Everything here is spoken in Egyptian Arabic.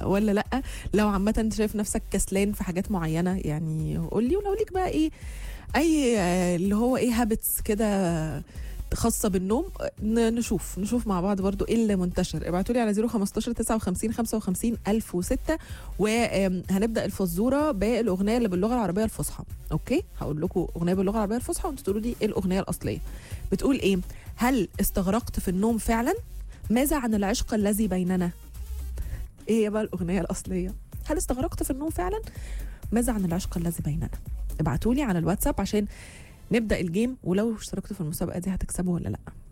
ولا لا لو عامه انت شايف نفسك كسلان في حاجات معينه يعني قول لي ولو ليك بقى ايه اي آه، اللي هو ايه هابتس كده خاصة بالنوم ن- نشوف نشوف مع بعض برضو ايه اللي منتشر ابعتوا لي على 015 59 55 1006 وهنبدا الفزوره بالاغنيه اللي باللغه العربيه الفصحى اوكي هقول لكم اغنيه باللغه العربيه الفصحى وانتوا تقولوا لي ايه الاغنيه الاصليه بتقول ايه هل استغرقت في النوم فعلا ماذا عن العشق الذي بيننا ايه هي بقى الاغنيه الاصليه هل استغرقت في النوم فعلا ماذا عن العشق الذي بيننا ابعتوا لي على الواتساب عشان نبدا الجيم ولو اشتركتوا في المسابقه دي هتكسبوا ولا لا